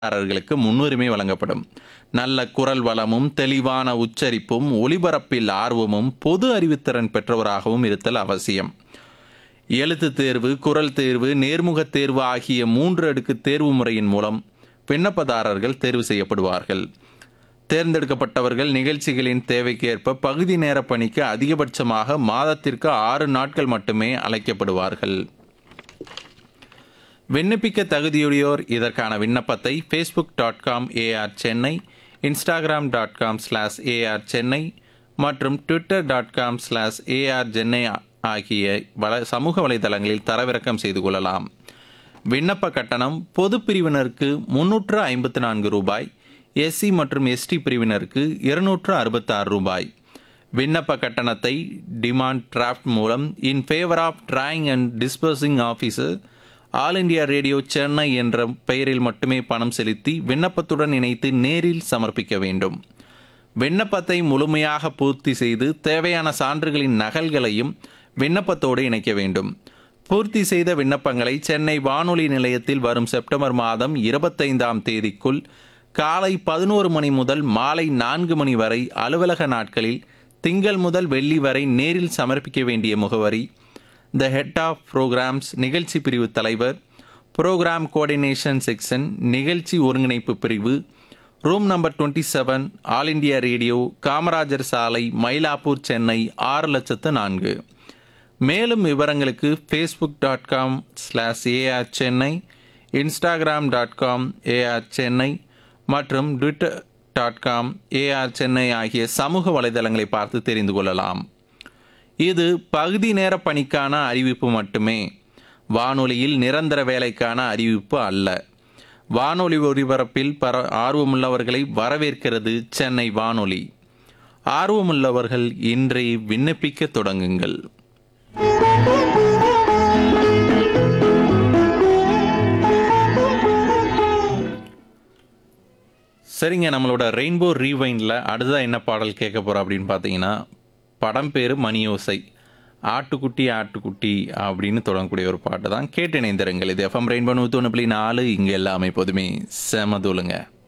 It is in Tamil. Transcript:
விண்ணப்பதாரர்களுக்கு முன்னுரிமை வழங்கப்படும் நல்ல குரல் வளமும் தெளிவான உச்சரிப்பும் ஒலிபரப்பில் ஆர்வமும் பொது அறிவுத்திறன் பெற்றவராகவும் இருத்தல் அவசியம் எழுத்துத் தேர்வு குரல் தேர்வு நேர்முகத் தேர்வு ஆகிய மூன்று அடுக்கு தேர்வு முறையின் மூலம் விண்ணப்பதாரர்கள் தேர்வு செய்யப்படுவார்கள் தேர்ந்தெடுக்கப்பட்டவர்கள் நிகழ்ச்சிகளின் தேவைக்கேற்ப பகுதி நேர பணிக்கு அதிகபட்சமாக மாதத்திற்கு ஆறு நாட்கள் மட்டுமே அழைக்கப்படுவார்கள் விண்ணப்பிக்க தகுதியுடையோர் இதற்கான விண்ணப்பத்தை Facebook dot com AR Chennai Instagram dot com slash AR Chennai மற்றும் Twitter dot com slash AR Chennai ஆகிய வல சமூக வலைதளங்களில் தரவிறக்கம் செய்து கொள்ளலாம் விண்ணப்ப கட்டணம் பொது பிரிவினருக்கு முன்னூற்று ஐம்பத்து நான்கு ரூபாய் எஸ்சி மற்றும் எஸ்டி பிரிவினருக்கு இருநூற்று அறுபத்தாறு ரூபாய் விண்ணப்ப கட்டணத்தை டிமாண்ட் டிராஃப்ட் மூலம் in favour of drawing and disbursing officer all India radio Chennai என்ற பெயரில் மட்டுமே பணம் செலுத்தி விண்ணப்பத்துடன் இணைத்து நேரில் சமர்ப்பிக்க வேண்டும் விண்ணப்பத்தை முழுமையாக பூர்த்தி செய்து தேவையான சான்றுகளின் நகல்களையும் விண்ணப்பத்தோடு இணைக்க வேண்டும் பூர்த்தி செய்த விண்ணப்பங்களை சென்னை வானொலி நிலையத்தில் வரும் செப்டம்பர் மாதம் இருபத்தைந்தாம் தேதிக்குள் காலை பதினோரு மணி முதல் மாலை நான்கு மணி வரை அலுவலக நாட்களில் திங்கள் முதல் வெள்ளி வரை நேரில் சமர்ப்பிக்க வேண்டிய முகவரி த ஹெட் ஆஃப் ப்ரோக்ராம்ஸ் நிகழ்ச்சி பிரிவு தலைவர் ப்ரோக்ராம் கோஆர்டினேஷன் செக்ஷன் நிகழ்ச்சி ஒருங்கிணைப்பு பிரிவு room number twenty seven all India radio Kamarajar சாலை மயிலாப்பூர் சென்னை ஆறு லட்சத்து நான்கு மேலும் விவரங்களுக்கு Facebook dot com slash AR Chennai Instagram dot com AR Chennai மற்றும் Twitter dot com AR Chennai ஆகிய சமூக வலைதளங்களை பார்த்து தெரிந்து கொள்ளலாம் இது பகுதி நேர பணிக்கான அறிவிப்பு மட்டுமே வானொலியில் நிரந்தர வேலைக்கான அறிவிப்பு அல்ல வானொலி ஒலிபரப்பில் பர ஆர்வமுள்ளவர்களை வரவேற்கிறது சென்னை வானொலி ஆர்வமுள்ளவர்கள் இன்றே விண்ணப்பிக்க தொடங்குங்கள் சரிங்க நம்மளோட ரெயின்போ ரீவைண்டில் அடுத்ததாக என்ன பாடல் கேட்க போகிறோம் அப்படின்னு பார்த்தீங்கன்னா படம் பேர் மணியோசை ஆட்டுக்குட்டி ஆட்டுக்குட்டி அப்படின்னு தொடங்கக்கூடிய ஒரு பாட்டு தான் கேட்டு இணைந்திருங்கள் இது எஃப்எம் ரெயின்போ நூற்றி ஒன்று புள்ளி நாலு இங்கே எல்லாமே எப்போதுமே செமதுலுங்க